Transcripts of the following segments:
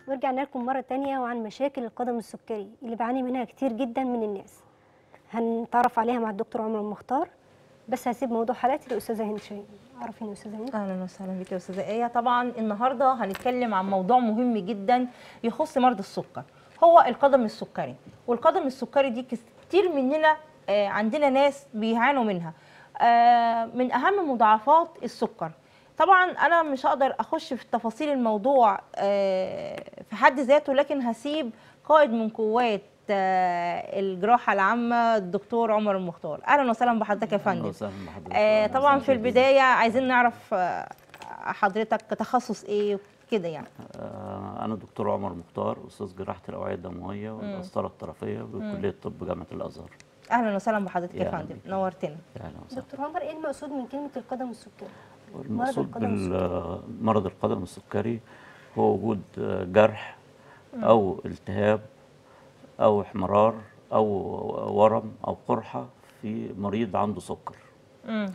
ورجعنا لكم مرة تانية وعن مشاكل القدم السكري اللي بعاني منها كتير جدا من الناس هنتعرف عليها مع الدكتور عمر المختار بس هسيب موضوع حلقتي للأستاذة هند شاهين عرفيني يا أستاذة هند اهلا وسهلا بك يا استاذه ايه طبعا النهارده هنتكلم عن موضوع مهم جدا يخص مرضى السكر هو القدم السكري والقدم السكري دي كتير مننا آه، عندنا ناس بيعانوا منها آه، من اهم مضاعفات السكر طبعا انا مش هقدر اخش في تفاصيل الموضوع آه، في حد ذاته لكن هسيب قائد من قوات آه، الجراحه العامه الدكتور عمر المختار اهلا وسهلا بحضرتك يا فندم وسهلا بحضرتك آه أهلاً طبعا وسهلاً في بيك. البدايه عايزين نعرف آه حضرتك تخصص ايه كده يعني آه، أنا دكتور عمر مختار أستاذ جراحة الأوعية الدموية والقسطرة الطرفية بكلية طب جامعة الأزهر اهلا وسهلا بحضرتك يا يا فندم بيك. نورتنا أهلا وسهلا دكتور عمر إيه المقصود من كلمة القدم السكري؟ المقصود القدم بالمرض القدم السكري هو وجود آه، جرح أو التهاب أو احمرار أو ورم أو قرحة في مريض عنده سكر امم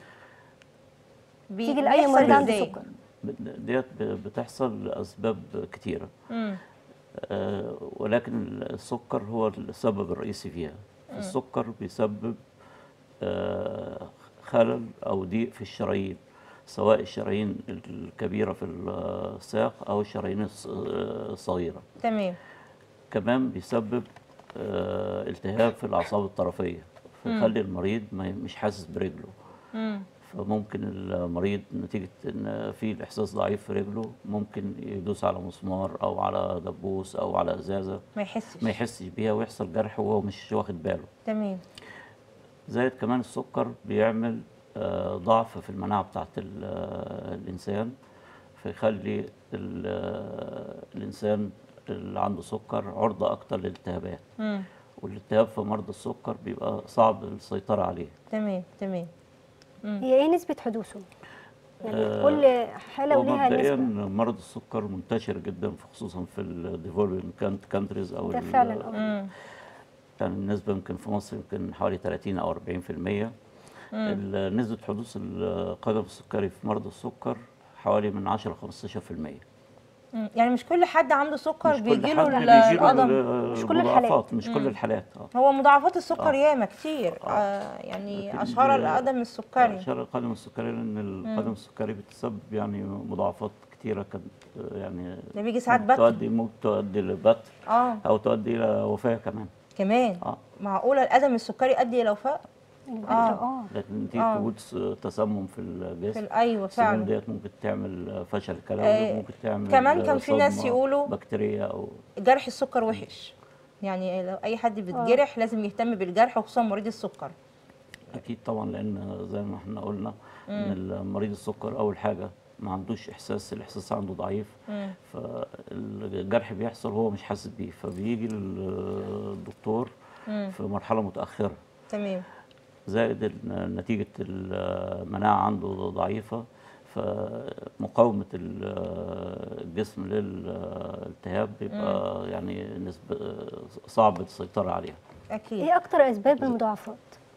تيجي لأي مريض عنده سكر ديت بتحصل لأسباب كتيرة امم آه، ولكن السكر هو السبب الرئيسي فيها السكر بيسبب آه، خلل أو ضيق في الشرايين سواء الشرايين الكبيرة في الساق أو الشرايين الص- الصغيرة تمام كمان بيسبب آه، التهاب في الأعصاب الطرفية فيخلي المريض ما- مش حاسس برجله امم فممكن المريض نتيجة إن في الإحساس ضعيف في رجله ممكن يدوس على مسمار أو على دبوس أو على إزازة ما يحسش ما يحسش بيها ويحصل جرح وهو مش واخد باله تمام زائد كمان السكر بيعمل آه، ضعف في المناعة بتاعت ال- آه، الإنسان فيخلي ال- آه، الإنسان اللي عنده سكر عرضة أكتر للالتهابات امم والالتهاب في مرضى السكر بيبقى صعب السيطرة عليه تمام تمام هي إيه نسبة حدوثه؟ يعني آه، كل حالة هو وليها مبدئيا نسبة مرض السكر منتشر جدا في خصوصا في الديفولوبينج كانتريز او ده ال- فعلا اه امم يعني النسبه يمكن في مصر يمكن حوالي 30 او 40% ال- نسبه حدوث القدم السكري في مرضى السكر حوالي من 10 ل 15% أمم. يعني مش كل حد عنده سكر مش كل بيجي حد له بيجيله القدم ال- مش كل الحالات. المضاعفات مش كل الحالات اه هو مضاعفات السكر آه. ياما كتير آه يعني لكن اشهرها ال- القدم السكري شر القدم السكري لان القدم السكري بتسبب يعني مضاعفات كتيره كانت يعني ده بيجي ساعات ممكن بطن تؤدي ممكن تؤدي لبتر اه او تؤدي الى وفاه كمان كمان اه معقوله القدم السكري يؤدي الى وفاه البكرة اه لكن نتيجه آه. وجود س- تسمم في في الجسم ال- ايوه السموم فعلا ديت ممكن تعمل فشل كلوي آه، ممكن تعمل كمان كان في ناس صدمة يقولوا- بكتيريا او جرح السكر وحش يعني لو اي حد بيتجرح لازم يهتم بالجرح وخصوصا مريض السكر اكيد طبعا لان زي ما احنا قلنا ان المريض السكر اول حاجه ما عندوش احساس الاحساس عنده ضعيف مم. فالجرح بيحصل هو مش حاسس بيه فبيجي للدكتور مم. في مرحله متاخره تمام زائد إن نتيجة المناعة عنده ضعيفة فمقاومة ال- الجسم للالتهاب بيبقى يعني نسبة صعب السيطرة عليها اكيد ايه أكتر أسباب المضاعفات؟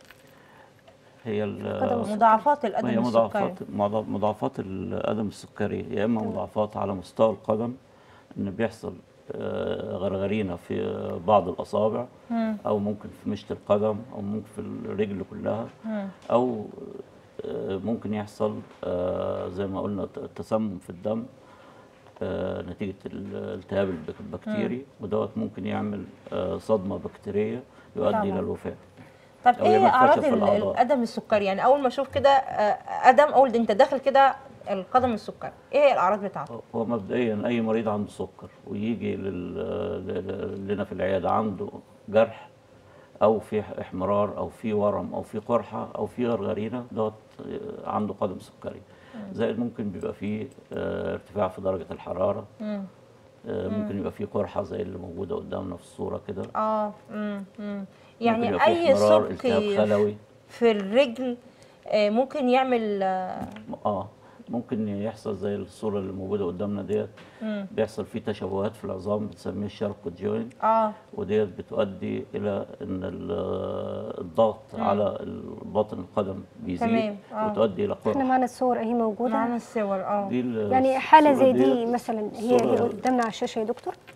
هي ال- القدم السكري. مضاعفات القدم هي السكري مضاعفات مضا- مضاعفات القدم السكري يا اما مضاعفات على مستوى القدم ان بيحصل آه، غرغرينه في بعض الاصابع مم. او ممكن في مشط القدم او ممكن في الرجل كلها مم. او آه، ممكن يحصل آه، زي ما قلنا ت- تسمم في الدم آه، نتيجه الالتهاب البك- البكتيري ودوت ممكن يعمل آه، صدمه بكتيريه يؤدي طبعاً. الى الوفاه طب أو ايه يعمل فشل اعراض في ال- الأعضاء. القدم السكري يعني اول ما اشوف كده آه، قدم اقول ده انت داخل كده القدم السكري ايه هي الاعراض بتاعته هو مبدئيا اي مريض عنده سكر ويجي لل- ل- لنا في العياده عنده جرح او في احمرار او في ورم او في قرحه او في غرغرينه دوت آه، عنده قدم سكري زائد ممكن بيبقى فيه آه، ارتفاع في درجه الحراره مم. آه، ممكن يبقى فيه قرحه زي اللي موجوده قدامنا في الصوره كده اه مم. مم. ممكن يعني يبقى فيه اي احمرار التهاب سكي خلوي في الرجل آه، ممكن يعمل آه، اه ممكن يحصل زي الصوره اللي موجوده قدامنا ديت مم. بيحصل فيه تشوهات في العظام بتسميه الشاركوت جوين اه وديت بتؤدي الى ان ال- الضغط على باطن القدم بيزيد تمام، آه. وتؤدي الى احنا قرح معانا الصور اهي موجودة معانا الصور اه دي ال- يعني حالة زي الصورة دي ديت- مثلا هي هي الصورة- قدامنا على الشاشة يا دكتور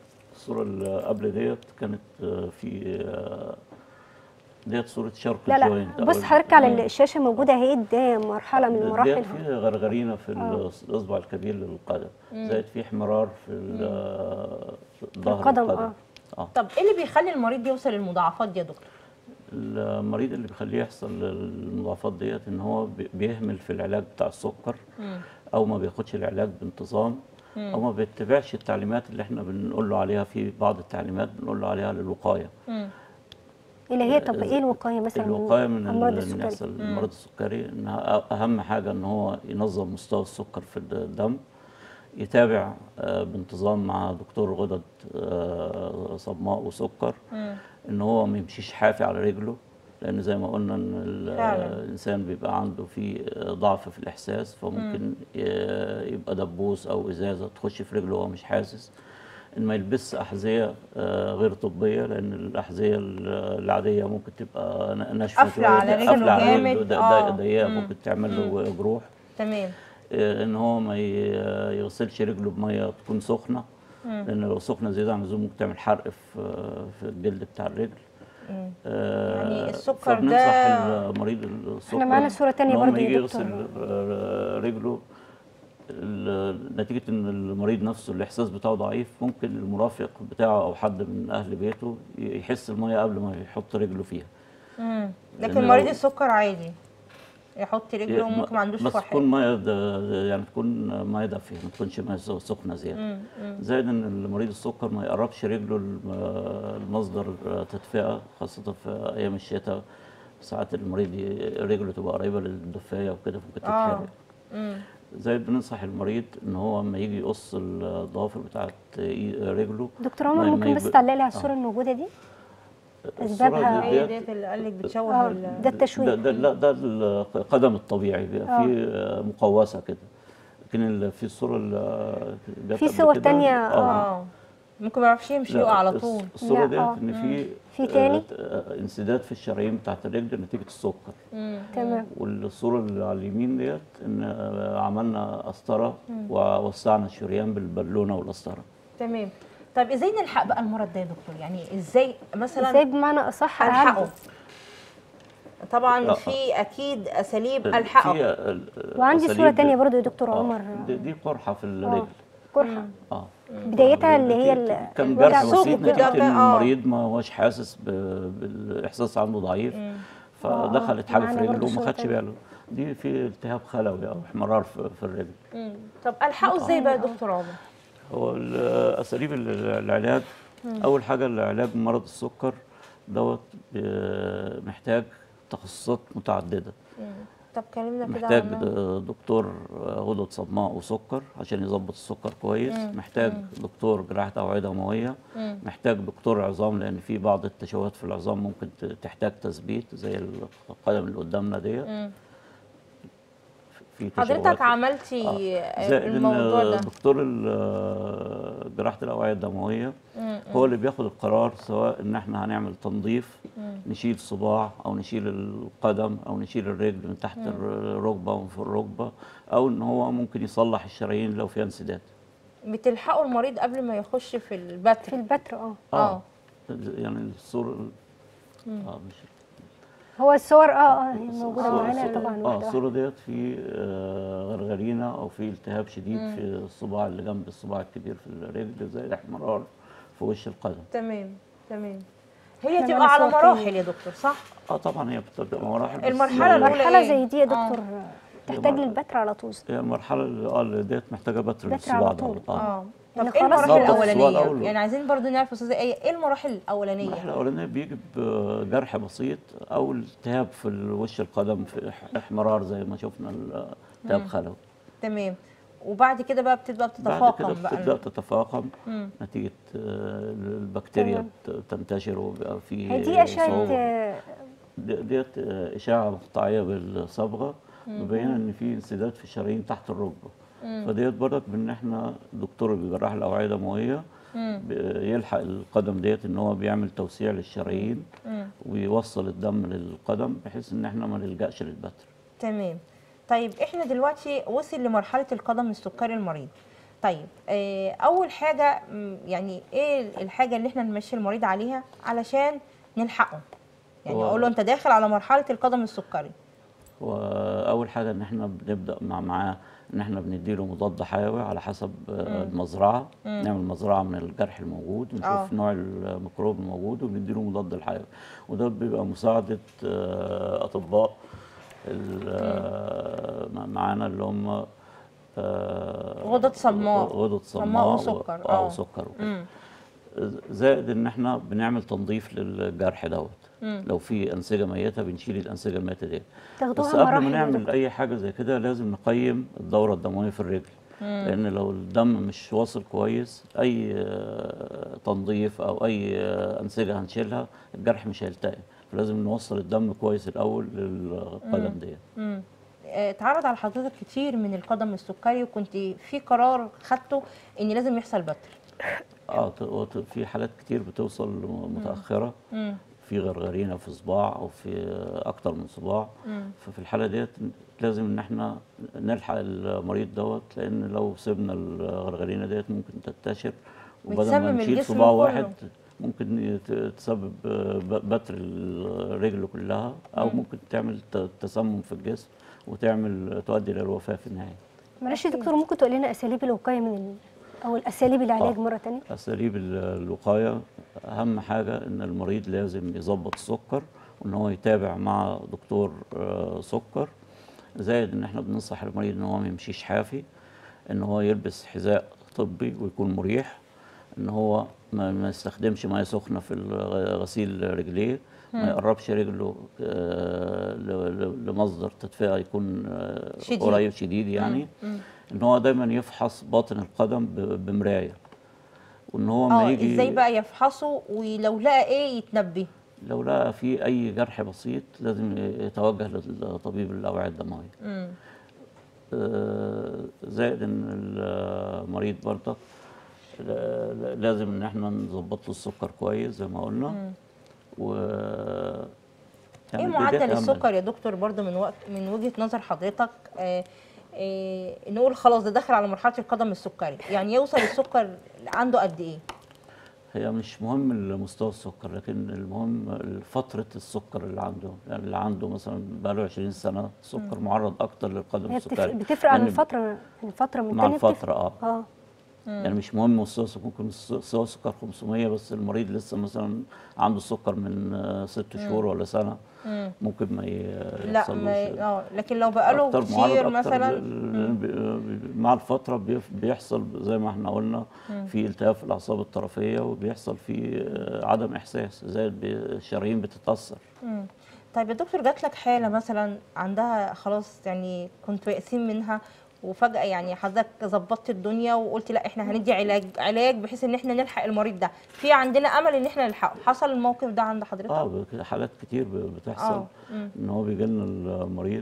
الصوره اللي قبل ديت كانت آه، في آه، ديت صوره شرق لا لا الجوينت بص أو- حضرتك على الشاشه موجوده اهي ده مرحله من المراحل ديت في غرغرينه في الاصبع الكبير للقدم زائد في احمرار في ال- ظهر القدم، القدم آه. اه طب ايه اللي بيخلي المريض يوصل للمضاعفات دي يا دكتور المريض اللي بيخليه يحصل المضاعفات ديت ان هو بي- بيهمل في العلاج بتاع السكر او ما بياخدش العلاج بانتظام او ما بيتبعش التعليمات اللي احنا بنقول له عليها في بعض التعليمات بنقول له عليها للوقايه اللي هي طب ايه الوقايه مثلا الوقايه من امراض ال- ان السكري يحصل المرض السكري انها أ- اهم حاجه ان هو ينظم مستوى السكر في الدم يتابع آه، بانتظام مع دكتور غدد آه، صماء وسكر ان هو ما يمشيش حافي على رجله لان زي ما قلنا ان ال- فعلاً. الانسان بيبقى عنده في ضعف في الاحساس فممكن ي- يبقى دبوس او ازازه تخش في رجله وهو مش حاسس ان ما يلبسش احذيه آه، غير طبيه لان الاحذيه ال- العاديه ممكن تبقى ن- ناشفه قافلة شوية، على رجله قافلة على جامد، رجله، ض- آه. ض- ضيقه مم. ممكن تعمل له جروح تمام آه، ان هو ما ي- يغسلش رجله بميه تكون سخنه لان لو سخنه زياده عن اللزوم ممكن تعمل حرق في في الجلد بتاع الرجل آه، يعني السكر فبننصح ده- المريض السكر إحنا معانا صورة تانية إن هو برضو لما يا يجي دكتور. يغسل آه، رجله ال- نتيجة ان المريض نفسه الاحساس بتاعه ضعيف ممكن المرافق بتاعه او حد من اهل بيته يحس المية قبل ما يحط رجله فيها مم. لأن لكن لو- مريض السكر عادي يحط رجله ما- وممكن ما عندوش بس فحم تكون ميه د- يعني تكون ميه دافيه ما تكونش ميه سخنه زياده زائد ان المريض السكر ما يقربش رجله الم- المصدر تدفئه خاصه في ايام الشتاء ساعات المريض ي- رجله تبقى قريبه للدفايه وكده ممكن اه تتحرق مم. زائد بننصح المريض ان هو لما يجي يقص الضوافر بتاعت إي- رجله دكتور عمر ما- ما ممكن بس يب- تعلق لي على آه. الصوره الموجوده دي الصورة أسبابها- دي- هي ديت- ديت اللي قال لك بتشوه اه ال- ده التشويه ده, ده لا ده القدم الطبيعي بيبقى آه. فيه آه، مقوسه كده لكن ال- في الصوره اللي جت في قبل صور كده، تانية، اه ممكن ما يعرفش يمشي لا، يقع على الص- طول الصوره لا، ديت آه. ان في في تاني؟ آه، انسداد في الشرايين بتاعت الرجل نتيجه السكر مم. تمام والصوره اللي على اليمين ديت ان آه، عملنا قسطره ووسعنا الشريان بالبالونه والقسطره تمام طب ازاي نلحق بقى المرض ده يا دكتور يعني ازاي مثلا ازاي بمعنى اصح الحقه أعالجه؟ طبعا لا. في اكيد اساليب الحقه في، آه، وعندي أساليب- صوره تانية برضو يا دكتور آه، عمر دي, دي قرحه في اه الرجل قرحه اه بدايتها اللي هي ال- كان الوجع جرح الصوت بسيط كده نتيجه كان- ان آه. المريض ما هوش حاسس ب- بالاحساس عنده ضعيف فدخلت حاجه في معانا برضو رجله وما صورة خدش تانية. باله دي في التهاب خلوي او احمرار في, في الرجل مم. طب الحقه ازاي بقى يا دكتور عمر هو ال- اساليب ال- العلاج اول حاجه العلاج مرض السكر دوت ب- محتاج تخصصات متعدده مم. طب كلمنا كده محتاج عنها. د- دكتور غدد صماء وسكر عشان يظبط السكر كويس محتاج دكتور جراحة أوعية دموية محتاج دكتور عظام لأن في بعض التشوهات في العظام ممكن ت- تحتاج تثبيت زي القدم اللي قدامنا ديت مم. في تشوهات حضرتك عملتي زائد الموضوع ان ده دكتور ال- جراحه الاوعيه الدمويه مم. هو اللي بياخد القرار سواء ان احنا هنعمل تنظيف نشيل صباع او نشيل القدم او نشيل الرجل من تحت الركبه ومن فوق الركبه او ان هو ممكن يصلح الشرايين لو فيها انسداد بتلحقوا المريض قبل ما يخش في في البتر البتر اه اه يعني الصوره اه مش هو الصور اه اه هي موجوده الصورة- معانا الصورة- طبعا اه واحده الصوره ديت في آه، غرغرينه او في التهاب شديد في الصباع اللي جنب الصباع الكبير في الرجل زي الاحمرار في وش القدم تمام تمام هي إحنا تبقى معانا على صور مراحل تانية. يا دكتور صح؟ اه طبعا هي بتبقى مراحل بس المرحلة هي- الأولى مرحله إيه؟ زي دي يا آه. دكتور تحتاج مرة- للبتر على طول هي المرحله اللي اه اللي ديت محتاجه بتر بتر للصباع على ده طول. اه اه طب إن ايه خلاص المراحل بقى. السؤال الاولانيه؟ أول. يعني عايزين برضو نعرف استاذه ايه ايه المراحل الاولانيه؟ المرحله الاولانيه بيجي بجرح بسيط او التهاب في وش القدم في إح- احمرار زي ما شفنا التهاب خلوي تمام وبعد كده بقى بتبدا بعد بتتفاقم كده بقى بتبدا تتفاقم مم. نتيجه آه، البكتيريا تمام. بت- تنتشر وبيبقى في هي دي اشعه صعوبة. آه، دي- ديت آه، اشعه مقطعيه بالصبغه مبينه ان في انسداد في الشرايين تحت الركبه فديت برضك بان احنا دكتور بيجرح الاوعيه الدمويه بي- يلحق القدم ديت ان هو بيعمل توسيع للشرايين ويوصل الدم للقدم بحيث ان احنا ما نلجاش للبتر تمام طيب احنا دلوقتي وصل لمرحله القدم السكري المريض طيب آه، اول حاجه م، يعني ايه الحاجه اللي احنا نمشي المريض عليها علشان نلحقه يعني هو- اقول له انت داخل على مرحله القدم السكري واول حاجه ان احنا بنبدا مع معاه ان احنا بنديله مضاد حيوي على حسب آه، المزرعه نعمل مزرعه من الجرح الموجود آه. ونشوف نوع الميكروب الموجود وبنديله مضاد الحيوي وده بيبقى مساعده آه، اطباء ال- آه، مع- معانا اللي هم آه، غدد صماء. غدد صماء صماء وسكر، و- آه. اه وسكر وكده مم. زائد ان احنا بنعمل تنظيف للجرح دوت لو في انسجه ميته بنشيل الانسجه الميته دي تاخدوها بس قبل مراحل ما يا نعمل دكتور. اي حاجه زي كده لازم نقيم الدوره الدمويه في الرجل لان لو الدم مش واصل كويس اي آه، تنظيف او اي آه، انسجه هنشيلها الجرح مش هيلتئم فلازم نوصل الدم كويس الاول للقدم دي مم. آه، اتعرض على حضرتك كتير من القدم السكري وكنت في قرار خدته ان لازم يحصل بتر اه ت- وت- في حالات كتير بتوصل متاخره مم. في غرغرينه في صباع او في اكتر من صباع ففي الحاله ديت لازم ان احنا نلحق المريض دوت لان لو سيبنا الغرغرينه ديت ممكن تنتشر وبدل بتسمم ما نشيل الجسم صباع كله. واحد ممكن يت- تسبب ب- بتر الرجل كلها او ممكن تعمل ت- تسمم في الجسم وتعمل تؤدي الى الوفاه في النهايه معلش يا دكتور ممكن تقول لنا اساليب الوقايه من ال... او الاساليب العلاج آه. مره ثانيه اساليب ال- الوقايه اهم حاجه ان المريض لازم يظبط السكر وان هو يتابع مع دكتور آه، سكر زائد ان احنا بننصح المريض ان هو ما يمشيش حافي ان هو يلبس حذاء طبي ويكون مريح ان هو ما ما يستخدمش ميه سخنه في الغ- غسيل رجليه ما يقربش رجله آه، ل- ل- لمصدر تدفئه يكون آه، شديد. قريب شديد يعني ان هو دايما يفحص باطن القدم ب- بمرايه وان هو ما اه يجي ازاي بقى يفحصه ولو لقى ايه يتنبه لو لقى في اي جرح بسيط لازم يتوجه لطبيب الاوعيه الدمويه مم. آه، زائد ان المريض برضك لا- لا- لازم ان احنا نظبط له السكر كويس زي ما قلنا و ايه يعني دي- دي معدل أهم السكر يا دكتور برضو من وقت من وجهة نظر حضرتك آه آه نقول خلاص ده داخل على مرحلة القدم السكري يعني يوصل السكر عنده قد ايه هي مش مهم مستوى السكر لكن المهم فترة السكر اللي عنده يعني اللي عنده مثلا بقاله 20 سنة السكر معرض أكتر للقدم هي بتفرق, السكري بتفرق عن لأن الفتره من فتره من مع تانية بتفرق. الفترة اه اه يعني مش مهم مستوى السكر ممكن مستوى السكر 500 بس المريض لسه مثلا عنده السكر من آه، ست شهور ولا سنة مم. ممكن ما ي- لا يحصلوش ما اه لكن لو بقاله أكتر معرض كتير أكتر مثلا لل- ب- مع الفترة بيف- بيحصل زي ما احنا قلنا في التهاب في الأعصاب الطرفية وبيحصل في آه، عدم إحساس زي الب- الشرايين بتتأثر مم. طيب يا دكتور جات لك حالة مثلا عندها خلاص يعني كنتوا يائسين منها وفجأة يعني حضرتك ظبطت الدنيا وقلت لا احنا هندي علاج علاج بحيث ان احنا نلحق المريض ده في عندنا امل ان احنا نلحقه حصل الموقف ده عند حضرتك اه ب- حالات كتير ب- بتحصل آه، مم. ان هو بيجي لنا المريض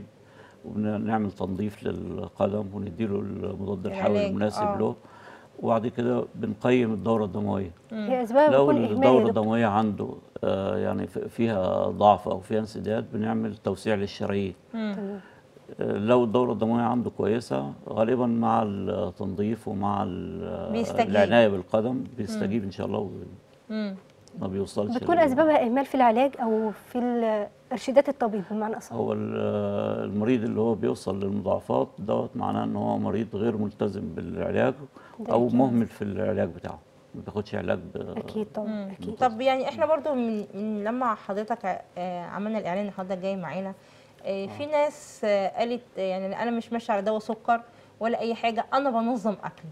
وبنعمل تنظيف للقدم ونديله المضاد الحيوي العلاج، المناسب آه. له وبعد كده بنقيم الدوره الدمويه هي اسباب لو بتكون اهمال الدوره يا دكتور الدمويه عنده آه يعني ف- فيها ضعف او فيها انسداد بنعمل توسيع للشرايين مم. آه، لو الدوره الدمويه عنده كويسه غالبا مع التنظيف ومع ال- بيستجيب. العنايه بالقدم بيستجيب ان شاء الله مم. وما بيوصلش بتكون لل- اسبابها اهمال في العلاج او في ال- ارشادات الطبيب بمعنى اصح هو ال- المريض اللي هو بيوصل للمضاعفات دوت معناه ان هو مريض غير ملتزم بالعلاج ده او أكيد. مهمل في العلاج بتاعه ما بياخدش علاج ب- اكيد طبعا مم. اكيد طب يعني احنا برضو من, من لما حضرتك آه، عملنا الاعلان ان حضرتك جاي معانا آه، في ناس آه، قالت آه، يعني انا مش ماشيه على دواء سكر ولا اي حاجه انا بنظم اكلي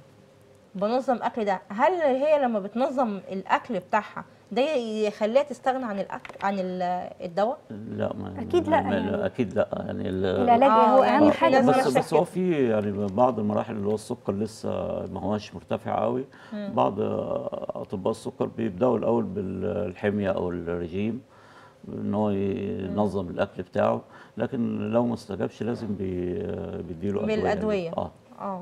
بنظم اكل ده هل هي لما بتنظم الاكل بتاعها ده يخليها تستغنى عن الاكل عن ال- الدواء لا ما أكيد لا ما يعني. اكيد لا يعني ال- العلاج آه، هو يعني اهم في حاجه ناس بس بتحسب بس هو كده. في يعني بعض المراحل اللي هو السكر لسه ما هوش مرتفع قوي بعض اطباء السكر بيبداوا الاول بالحميه او الرجيم ان هو ينظم الاكل بتاعه لكن لو ما استجابش لازم بي بيديله ادويه بالادويه اه اه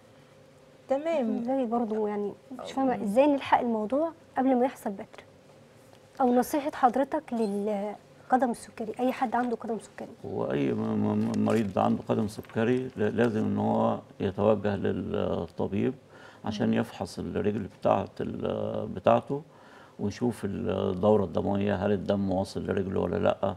تمام زي برضو يعني مش فاهمه ازاي نلحق الموضوع قبل ما يحصل بتر او نصيحه حضرتك للقدم السكري اي حد عنده قدم سكري واي م- م- مريض عنده قدم سكري ل- لازم ان هو يتوجه للطبيب عشان يفحص الرجل بتاعت ال- بتاعته ويشوف الدورة الدموية هل الدم واصل لرجله ولا لأ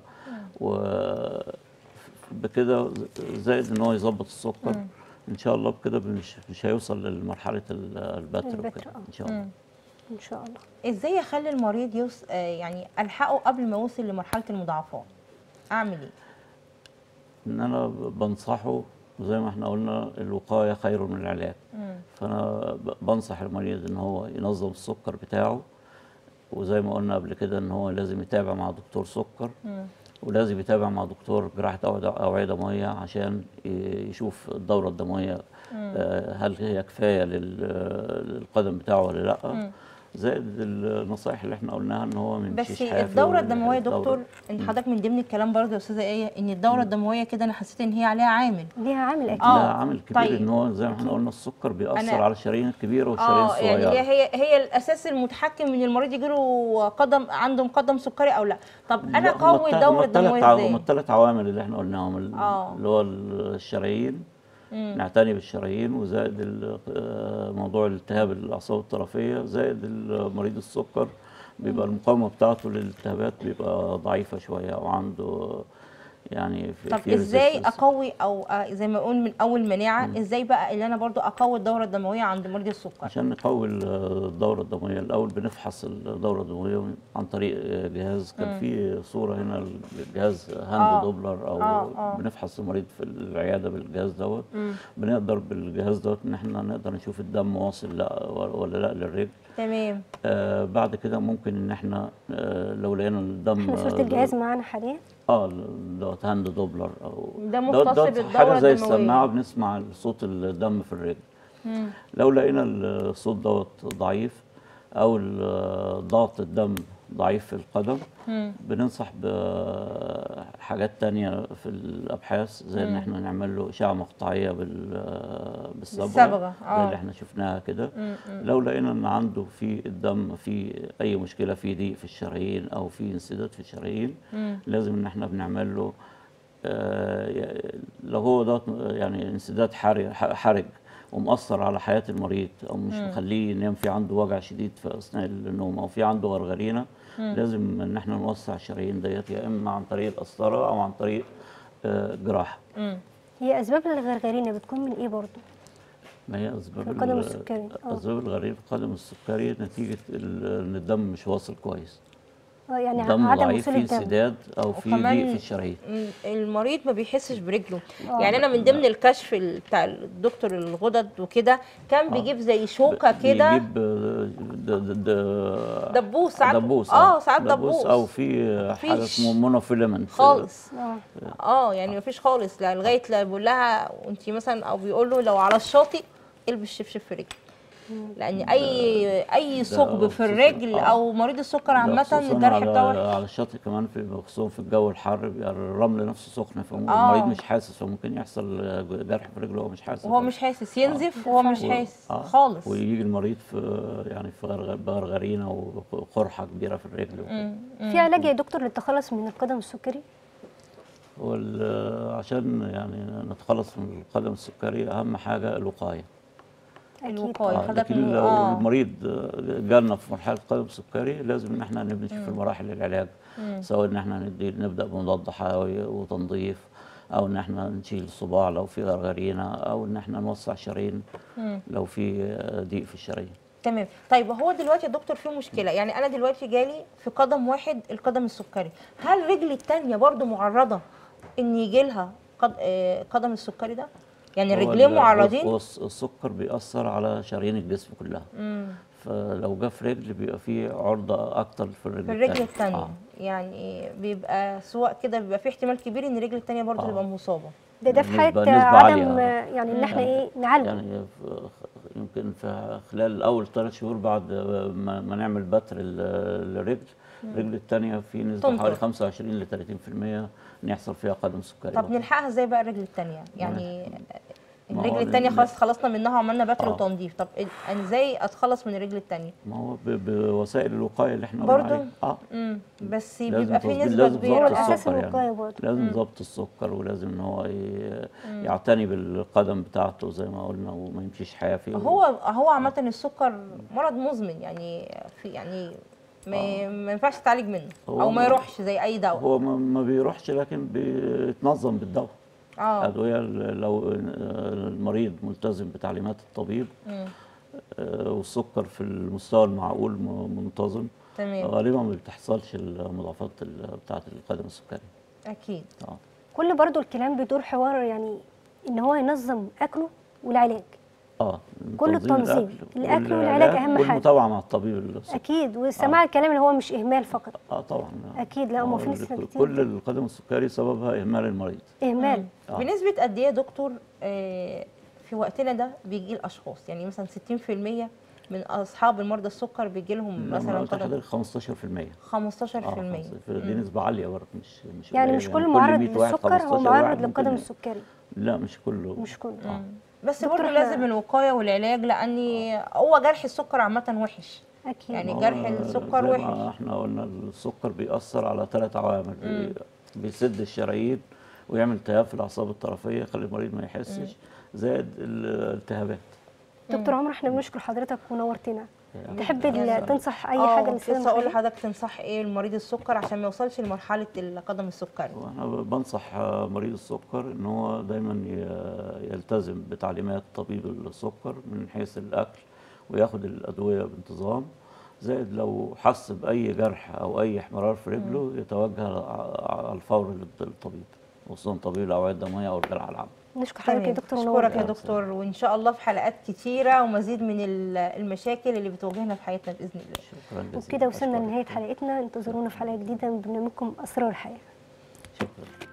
وبكده زائد ان هو يظبط السكر ان شاء الله بكده مش مش هيوصل لمرحلة ال- البتر البتر، وكده آه. ان شاء الله ان شاء الله ازاي اخلي المريض يوص... آه، يعني الحقه قبل ما يوصل لمرحله المضاعفات اعمل ايه ان انا بنصحه زي ما احنا قلنا الوقايه خير من العلاج فانا ب- بنصح المريض ان هو ينظم السكر بتاعه وزي ما قلنا قبل كده ان هو لازم يتابع مع دكتور سكر ولازم يتابع مع دكتور جراحه أوعية- اوعيه دمويه عشان ي- يشوف الدوره الدمويه آه، هل هي كفايه لل- للقدم بتاعه ولا لا زائد النصائح اللي احنا قلناها ان هو ما بس يمشيش حافي الدوره وال- الدمويه يا الدورة- دكتور ان حضرتك من ضمن الكلام برضه يا استاذه ايه ان الدوره الدمويه كده انا حسيت ان هي عليها عامل ليها عامل اكيد آه. ده عامل كبير طيب. ان هو زي ما احنا قلنا السكر بيأثر أنا- على الشرايين الكبيره والشرايين اه الصغيره يعني هي هي هي الاساس المتحكم من المريض يجي له قدم عنده مقدم سكري او لا طب انا لا، هما اقوي الت- الدوره هما التلات الدمويه عوا- ازاي هما الثلاث عوامل اللي احنا قلناهم ال- آه. اللي هو الشرايين نعتني بالشرايين وزائد ال- آه، موضوع الالتهاب الاعصاب الطرفيه زائد ال- مريض السكر بيبقى المقاومه بتاعته للالتهابات بيبقى ضعيفه شويه او عنده يعني في طب في ازاي resistance. اقوي او آه، زي ما اقول من اول مناعه ازاي بقى اللي انا برضو اقوي الدوره الدمويه عند مريض السكر عشان نقوي الدورة الدموية الأول بنفحص الدورة الدموية عن طريق جهاز كان في صورة هنا الجهاز هاند آه. دوبلر أو آه، آه. بنفحص المريض في العيادة بالجهاز دوت بنقدر بالجهاز دوت إن احنا نقدر نشوف الدم واصل لا ولا لا للرجل تمام آه بعد كده ممكن إن احنا آه لو لقينا الدم احنا صورة الجهاز معانا حاليا اه دوت هاند دوبلر او ده دوت- مختص دوت بالدورة حاجه زي الدموية. السماعه بنسمع صوت الدم في الرجل لو لقينا الصوت دوت ضعيف او ال- ضغط الدم ضعيف في القدم بننصح بحاجات تانية في الابحاث زي ان احنا نعمل له اشعه مقطعيه بال- بالصبغه بالصبغة، زي آه. اللي احنا شفناها كده لو لقينا ان عنده في الدم في اي مشكله في ضيق في الشرايين او في انسداد في الشرايين لازم ان احنا بنعمل له آه، لو هو ده يعني انسداد حرج حرج ومأثر على حياة المريض أو مش مخليه ينام في عنده وجع شديد في أثناء النوم أو في عنده غرغرينة لازم إن احنا نوسع الشرايين ديت يا إما عن طريق القسطرة أو عن طريق آه، جراحة هي اسباب الغرغرينه بتكون من ايه برضو ما هي أسباب القدم ال- السكري، آه. أسباب الغرير القدم السكري نتيجة ال- إن الدم مش واصل كويس اه يعني الدم عدم ضعيف وصول فيه الدم انسداد أو في وكمان ضيق في الشرايين م- المريض ما بيحسش برجله آه. يعني انا من ضمن الكشف ال- بتاع الدكتور الغدد وكده كان بيجيب زي شوكه كده بيجيب آه، د- د- د- دبوس ساعات دبوس اه ساعات دبوس او في حاجه مفيش. اسمه مونوفيلامنت خالص اه اه يعني مفيش خالص لا لغايه لا بيقول لها وانت مثلا او بيقول له لو على الشاطئ البس شبشب في رجلك لان اي اي ثقب في خصوصاً- الرجل آه. او مريض السكر عامه خصوصاً الجرح على بتاعه على الشاطئ كمان في خصوصا في الجو الحر بيبقى الرمل نفسه سخن آه. فالمريض مش حاسس فممكن يحصل جرح في رجله وهو مش حاسس وهو مش حاسس ينزف وهو مش و- حاسس آه. خالص ويجي المريض في يعني في غرغ- بغرغرينه وقرحه كبيره في الرجل وكده. في علاج يا دكتور للتخلص من القدم السكري هو ال- عشان يعني نتخلص من القدم السكري اهم حاجه الوقايه اكيد الوقايه آه، حضرتك لكن م- لو آه. المريض جالنا في مرحله قدم سكري لازم ان احنا نمشي في مراحل العلاج سواء ان احنا ندي نبدا بمضاد حيوي وتنظيف او ان احنا نشيل الصباع لو في غرغرينه او ان احنا نوسع شرايين لو في آه، ضيق في الشرايين تمام طيب هو دلوقتي يا دكتور في مشكله يعني انا دلوقتي جالي في قدم واحد القدم السكري هل رجل التانية برضو معرضه ان يجي لها قد... آه، قدم السكري ده يعني هو الرجلين ال- معرضين هو الس- السكر بيأثر على شرايين الجسم كلها فلو جه في رجل بيبقى فيه عرضه اكتر في الرجل في الرجل التانية. التانية آه. يعني بيبقى سواء كده بيبقى في احتمال كبير ان الرجل التانية برضو آه. تبقى مصابه ده ده في نسبة- حاله نسبة عدم عالية. يعني ان احنا ايه نعالجه يعني في- يمكن في خلال اول ثلاث شهور بعد ما, ما نعمل بتر ال- الرجل الرجل الثانيه في نسبه تنطر. حوالي 25 ل 30% ان يحصل فيها قدم سكري طب برضه. نلحقها ازاي بقى الرجل التانية يعني ما ما هو الرجل التانية ال- خلاص خلصنا منها وعملنا بتر آه. وتنظيف طب إيه- انا ازاي اتخلص من الرجل التانية ما هو ب- بوسائل الوقايه اللي احنا قلنا برضو؟ عليها اه امم بس لازم بيبقى في تظبيط- نسبة لازم كبيرة ضبط هو آه. الأساس السكر الوقاية يعني برضه. لازم ضبط السكر ولازم ان هو ي- يعتني بالقدم بتاعته زي ما قلنا وما يمشيش حافي هو هو عامة السكر مرض مزمن يعني في يعني ما, ما ينفعش تعالج منه هو او ما ما- يروحش زي اي دواء هو ما ما بيروحش لكن بيتنظم بالدواء اه الادويه ال- لو المريض ملتزم بتعليمات الطبيب مم. آه، والسكر في المستوى المعقول م- منتظم تمام غالبا ما بتحصلش المضاعفات ال- بتاعه القدم السكري اكيد اه كل برضو الكلام بيدور حوار يعني ان هو ينظم اكله والعلاج اه كل تنظيم التنظيم. الأكل والعلاج والعلاج أهم حاجة. والمتابعه مع الطبيب السكري اكيد وسماع الكلام اللي هو مش اهمال فقط اه طبعا أكيد، لا، ما في هو ناس ال- كتير كل القدم السكري سببها اهمال المريض اهمال آه. بنسبة قد ايه يا دكتور آه، في وقتنا ده بيجي الاشخاص يعني مثلا 60% من اصحاب المرضى السكر بيجي لهم لما مثلا قلت قدم لحضرتك 15% 15% اه دي نسبه عاليه برضه مش مش يعني قليلة. مش كل كل معرض 100 واحد للسكر هو 15 معرض واحد للقدم ممكن- السكري لا مش كله مش كله آه. بس دكتور برضه إحنا- لازم الوقايه والعلاج لان هو جرح السكر عامه وحش اكيد يعني ما هو جرح السكر زي ما وحش. احنا قلنا السكر بيأثر على ثلاث عوامل بي- بيسد الشرايين ويعمل التهاب في الاعصاب الطرفيه يخلي المريض ما يحسش زائد الالتهابات دكتور عمر احنا بنشكر حضرتك ونورتنا تحب ال- يعني- تنصح اي آه، حاجه كنت للساده لسه اقول المشاهدين؟ لحضرتك تنصح ايه لمريض السكر عشان ما يوصلش لمرحله القدم السكري وانا بنصح مريض السكر ان هو دايما ي- يلتزم بتعليمات طبيب السكر من حيث الاكل وياخد الادويه بانتظام زائد لو حس باي جرح او اي احمرار في رجله يتوجه على الفور للطبيب خصوصا طبيب الاوعيه الدمويه او الجراحه العامه نشكر حضرتك يا تمام. دكتور اشكرك ونورتنا يا دكتور وان شاء الله في حلقات كتيره ومزيد من ال- المشاكل اللي بتواجهنا في حياتنا باذن الله شكرا جزيلا وبكده وصلنا أشكرك. لنهايه حلقتنا انتظرونا في حلقه جديده من برنامجكم اسرار الحياه شكرا